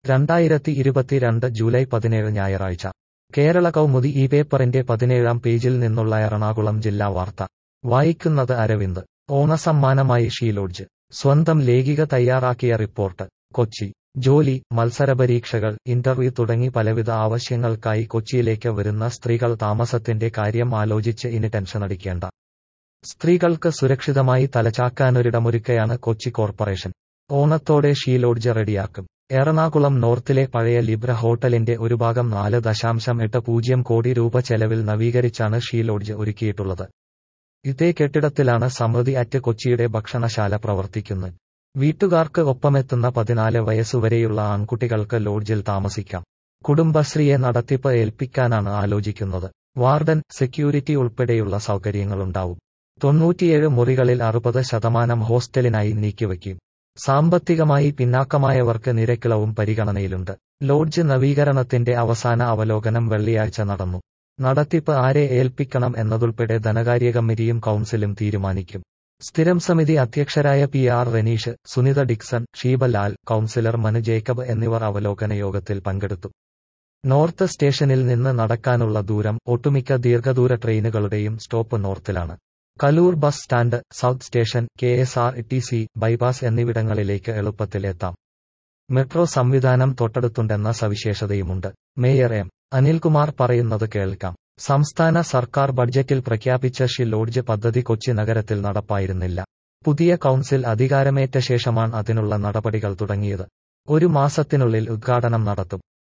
രണ്ടായിരത്തി ഇരുപത്തിരണ്ട് ജൂലൈ പതിനേഴ് ഞായറാഴ്ച കേരള കൗമുദി ഈ പേപ്പറിന്റെ പതിനേഴാം പേജിൽ നിന്നുള്ള എറണാകുളം ജില്ലാ വാർത്ത വായിക്കുന്നത് അരവിന്ദ് ഓണസമ്മാനമായി ഷീലോഡ്ജ് സ്വന്തം ലേഖിക തയ്യാറാക്കിയ റിപ്പോർട്ട് കൊച്ചി ജോലി മത്സരപരീക്ഷകൾ ഇന്റർവ്യൂ തുടങ്ങി പലവിധ ആവശ്യങ്ങൾക്കായി കൊച്ചിയിലേക്ക് വരുന്ന സ്ത്രീകൾ താമസത്തിന്റെ കാര്യം ആലോചിച്ച് ഇനി ടെൻഷനടിക്കേണ്ട സ്ത്രീകൾക്ക് സുരക്ഷിതമായി തലചാക്കാനൊരിടമൊരുക്കയാണ് കൊച്ചി കോർപ്പറേഷൻ ഓണത്തോടെ ഷീലോഡ്ജ് റെഡിയാക്കും എറണാകുളം നോർത്തിലെ പഴയ ലിബ്ര ഹോട്ടലിന്റെ ഒരു ഭാഗം നാല് ദശാംശം എട്ട് പൂജ്യം കോടി രൂപ ചെലവിൽ നവീകരിച്ചാണ് ഷീലോഡ്ജ് ഒരുക്കിയിട്ടുള്ളത് ഇതേ കെട്ടിടത്തിലാണ് സമൃദ്ധി അറ്റ് കൊച്ചിയുടെ ഭക്ഷണശാല പ്രവർത്തിക്കുന്നത് വീട്ടുകാർക്ക് ഒപ്പമെത്തുന്ന പതിനാല് വയസ്സുവരെയുള്ള ആൺകുട്ടികൾക്ക് ലോഡ്ജിൽ താമസിക്കാം കുടുംബശ്രീയെ നടത്തിപ്പ് ഏൽപ്പിക്കാനാണ് ആലോചിക്കുന്നത് വാർഡൻ സെക്യൂരിറ്റി ഉൾപ്പെടെയുള്ള സൗകര്യങ്ങളുണ്ടാവും തൊണ്ണൂറ്റിയേഴ് മുറികളിൽ അറുപത് ശതമാനം ഹോസ്റ്റലിനായി നീക്കിവയ്ക്കും സാമ്പത്തികമായി പിന്നാക്കമായവർക്ക് നിരക്കിളവും പരിഗണനയിലുണ്ട് ലോഡ്ജ് നവീകരണത്തിന്റെ അവസാന അവലോകനം വെള്ളിയാഴ്ച നടന്നു നടത്തിപ്പ് ആരെ ഏൽപ്പിക്കണം എന്നതുൾപ്പെടെ ധനകാര്യ കമ്മിറ്റിയും കൌൺസിലും തീരുമാനിക്കും സ്ഥിരം സമിതി അധ്യക്ഷരായ P R Reneesh Sunitha Dixon Sheebalal councillor Manu Jacob എന്നിവർ അവലോകന യോഗത്തിൽ പങ്കെടുത്തു നോർത്ത് സ്റ്റേഷനിൽ നിന്ന് നടക്കാനുള്ള ദൂരം ഒട്ടുമിക്ക ദീർഘദൂര ട്രെയിനുകളുടെയും സ്റ്റോപ്പ് നോർത്തിലാണ് Kaloor bus stand south station K S R T C bypass എന്നിവിടങ്ങളിലേക്ക് എളുപ്പത്തിൽ എത്താം മെട്രോ സംവിധാനം തൊട്ടടുത്തുണ്ടെന്ന സവിശേഷതയുമുണ്ട് മേയർ എം അനിൽകുമാർ പറയുന്നത് കേൾക്കാം സംസ്ഥാന സർക്കാർ ബഡ്ജറ്റിൽ പ്രഖ്യാപിച്ച ഷി ലോഡ്ജ് പദ്ധതി കൊച്ചി നഗരത്തിൽ നടപ്പായിരുന്നില്ല പുതിയ കൌൺസിൽ അധികാരമേറ്റ ശേഷമാണ് അതിനുള്ള നടപടികൾ തുടങ്ങിയത് ഒരു മാസത്തിനുള്ളിൽ ഉദ്ഘാടനം നടത്തും